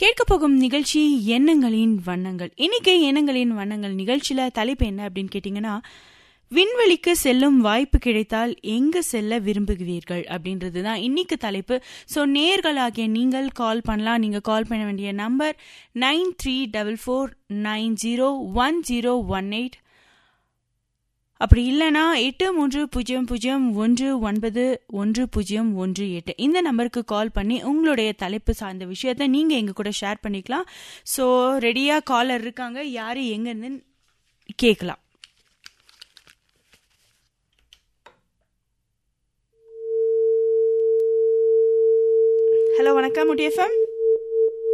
கேட்க போகும் நிகழ்ச்சி எண்ணங்களின் வண்ணங்கள் இன்னைக்கு எண்ணங்களின் வண்ணங்கள் நிகழ்ச்சியில தலைப்பு என்ன அப்படின்னு கேட்டீங்கன்னா விண்வெளிக்கு செல்லும் வாய்ப்பு கிடைத்தால் எங்க செல்ல விரும்புகிறீர்கள் அப்படின்றது தான் இன்னைக்கு தலைப்பு ஸோ நேர்களாகிய நீங்கள் கால் பண்ணலாம் நீங்க கால் பண்ண வேண்டிய number nine three double four nine zero one zero one eight அப்படி இல்லைனா எட்டு மூன்று பூஜ்ஜியம் பூஜ்ஜியம் ஒன்று ஒன்பது ஒன்று பூஜ்ஜியம் ஒன்று எட்டு இந்த நம்பருக்கு கால் பண்ணி உங்களுடைய தலைப்பு சார்ந்த விஷயத்த நீங்க எங்க கூட ஷேர் பண்ணிக்கலாம் ஸோ ரெடியா காலர் இருக்காங்க யாரு எங்கன்னு கேட்கலாம் ஹலோ வணக்கம் முடி எஃப்எம்